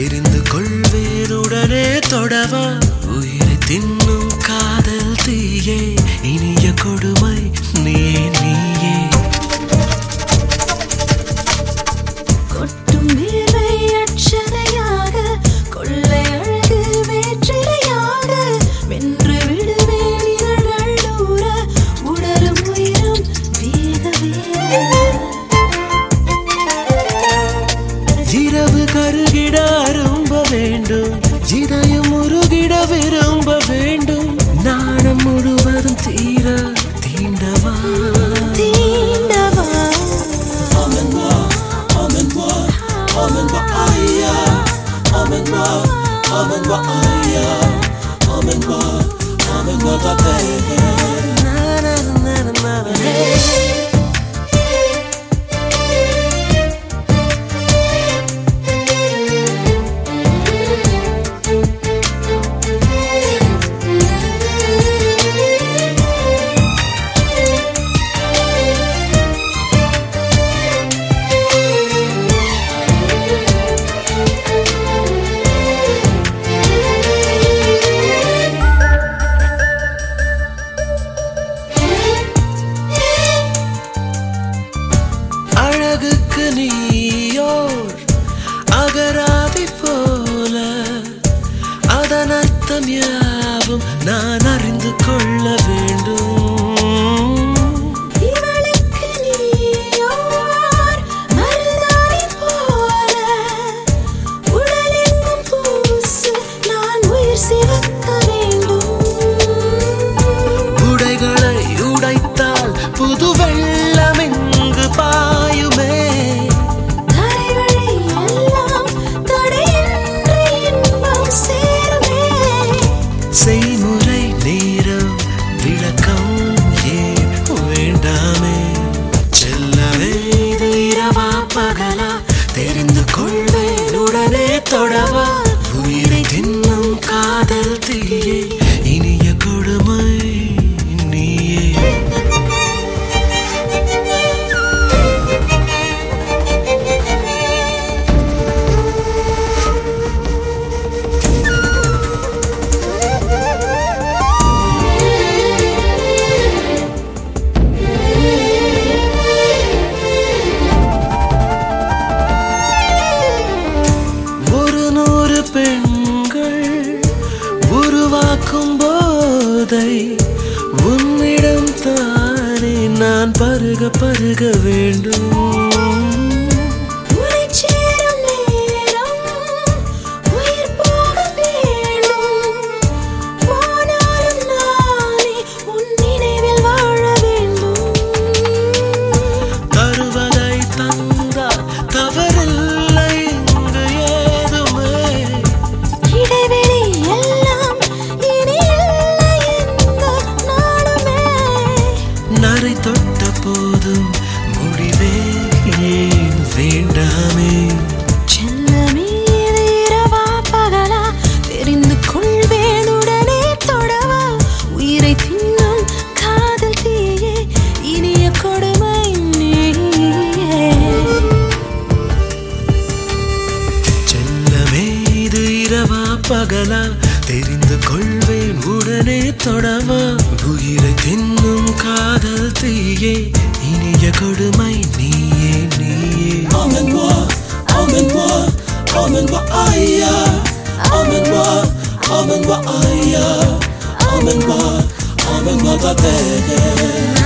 தெரிந்து கொள்வேனுடனே தொடவா உயிரை தின்னும் காதல் தீயே இனிய கொடுமை நீயே நீயே கொட்டும் வேலை அட்சதையாக கொள்ளை அழகு வேற்றிலையாக வென்று விடுவேன் இதழ்கள் ஊற உடலும் உயிரும் வேக வேக இரவு கருகிட அரும்ப வேண்டும் இதயம் உருகிட விரும்ப வேண்டும் நாணம் முழுவதும் தீர தீண்டவா தீண்டவா Na, na, na, na, na, na. அழகுக்கு நீயோர் அகராதி போல அதன் அர்த்தம் யாவும் நான் அறிந்து கொள்ள வேண்டும் இவளுக்கு நீயோர் மருதாணி போல உடலெங்கும் பூசு நான் உயிர் சிவக்க வேண்டும் உடைகளை உடைத்தால் புது வெள்ளம் இங்கு பாயுமே தரைவழி எல்லாம் தடையின்றி இன்பம் சேருமே செய்முறை நேரம் விளக்கம் ஏன் வேண்டாமே செல்லவே இது இரவா பகலா தெரிந்து கொள்வேன் உடனே தொடவா உயிரை தின்னும் காதல் தீயே இனிய கொடுமை நீயே ஒரு நூறு பெண்கள் உருவாக்கும் போதை உன்னிடம் தானே நான் பருக பருக வேண்டும் உன்னைச் சேரும் நேரம் உயிர் போக வேணும் போனாலும் நானே உன் நினைவில் வாழ வேண்டும் தருவதை தந்தால் தவறில்லை இங்கு ஏதுமே இடைவெளி எல்லாம் இனி இல்லை எந்த நாளுமே நரை தொட்ட போதும் முடிவே ஏன் வேண்டாமே செல்லமே இது இரவா பகலா தெரிந்து கொள்வேன் உடனே தொடவா உயிரை தின்னும் காதல் தீயே இனிய கொடுமை நீயே செல்லமே இது இரவா பகலா தெரிந்து கொள்வேன் உடனே தொடவா உயிரை தின்னும் காதல் தீயே இனிய கொடுமை நீயே நீயே Emmène-moi, emmène-moi, emmène-moi ailleurs. Emmène-moi, emmène-moi ailleurs. Emmène-moi, emmène-moi ta terre.